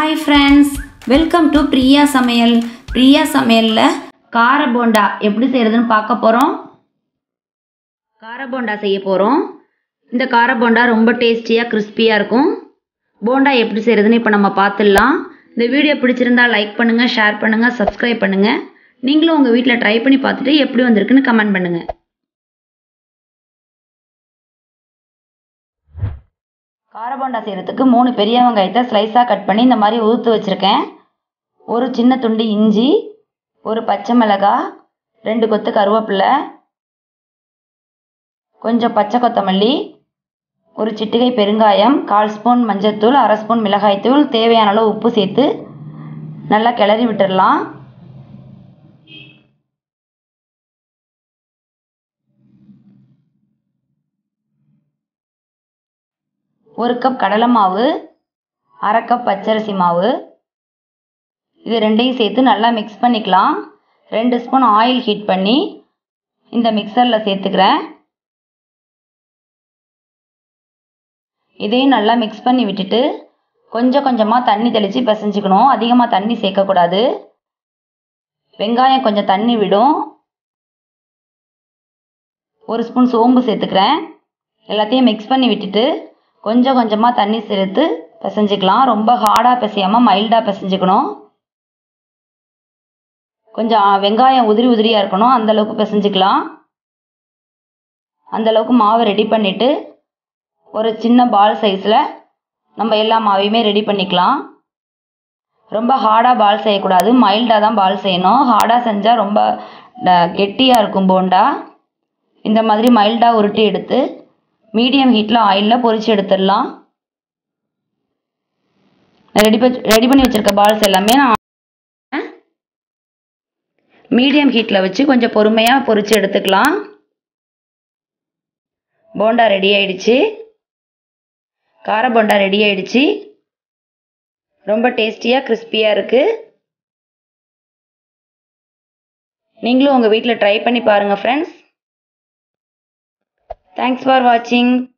hi friends welcome to Priya சமையல் பிரியா சமையலில் கார போண்டா எப்படி செய்கிறதுன்னு பார்க்க போகிறோம் கார போண்டா செய்ய போகிறோம் இந்த கார போண்டா ரொம்ப டேஸ்டியாக கிறிஸ்பியாக இருக்கும் போண்டா எப்படி செய்கிறதுன்னு இப்போ நம்ம பார்த்துடலாம் இந்த வீடியோ பிடிச்சிருந்தா லைக் பண்ணுங்கள் ஷேர் பண்ணுங்கள் சப்ஸ்கிரைப் பண்ணுங்கள் நீங்களும் உங்கள் வீட்டில் ட்ரை பண்ணி பார்த்துட்டு எப்படி வந்திருக்குன்னு கமெண்ட் பண்ணுங்கள் கார போண்டா செய்கிறதுக்கு மூணு பெரிய வெங்காயத்தை ஸ்லைஸாக கட் பண்ணி இந்த மாதிரி உதுத்து வச்சுருக்கேன் ஒரு சின்ன துண்டு இஞ்சி ஒரு பச்சை மிளகாய் ரெண்டு கொத்து கருவேப்பிலை கொஞ்சம் பச்சை கொத்தமல்லி ஒரு சிட்டிகை பெருங்காயம் கால் ஸ்பூன் மஞ்சள்தூள் அரை ஸ்பூன் மிளகாய்த்தூள் தேவையான அளவு உப்பு சேர்த்து நல்லா கிளறி விட்டுடலாம் ஒரு கப் கடலை மாவு அரை கப் பச்சரிசி மாவு இது ரெண்டையும் சேர்த்து நல்லா மிக்ஸ் பண்ணிக்கலாம் ரெண்டு ஸ்பூன் ஆயில் ஹீட் பண்ணி இந்த மிக்சரில் சேர்த்துக்கிறேன் இதையும் நல்லா மிக்ஸ் பண்ணி விட்டுட்டு கொஞ்சம் கொஞ்சமாக தண்ணி தெளித்து பிசைஞ்சுக்கணும் அதிகமாக தண்ணி சேர்க்கக்கூடாது வெங்காயம் கொஞ்சம் தண்ணி விடும் ஒரு ஸ்பூன் சோம்பு சேர்த்துக்கிறேன் எல்லாத்தையும் மிக்ஸ் பண்ணி விட்டுட்டு கொஞ்சம் கொஞ்சமாக தண்ணி சேர்த்து பிசைஞ்சிக்கலாம் ரொம்ப ஹார்டாக பிசையாமல் மைல்டாக பிசைஞ்சுக்கணும் கொஞ்சம் வெங்காயம் உதிரி உதிரியாக இருக்கணும் அந்தளவுக்கு பிசைஞ்சிக்கலாம் அந்தளவுக்கு மாவை ரெடி பண்ணிவிட்டு ஒரு சின்ன பால் சைஸில் நம்ம எல்லா மாவையுமே ரெடி பண்ணிக்கலாம் ரொம்ப ஹார்டாக பால் செய்யக்கூடாது மைல்டாக தான் பால் செய்யணும் ஹார்டாக செஞ்சால் ரொம்ப கெட்டியாக இருக்கும் போண்டா இந்த மாதிரி மைல்டாக உருட்டி எடுத்து மீடியம் ஹீட்டில் ஆயிலில் பொரிச்சு எடுத்துடலாம் ரெடி ரெடி பண்ணி வச்சுருக்க பால்ஸ் எல்லாமே நான் மீடியம் ஹீட்டில் வச்சு கொஞ்சம் பொறுமையாக பொரிச்சு எடுத்துக்கலாம் போண்டா ரெடி ஆயிடுச்சு கார போண்டா ரெடி ஆயிடுச்சு ரொம்ப டேஸ்டியாக கிறிஸ்பியாக இருக்குது நீங்களும் உங்கள் வீட்டில் ட்ரை பண்ணி பாருங்கள் ஃப்ரெண்ட்ஸ் தேங்க்ஸ் ஃபார் வாட்சிங்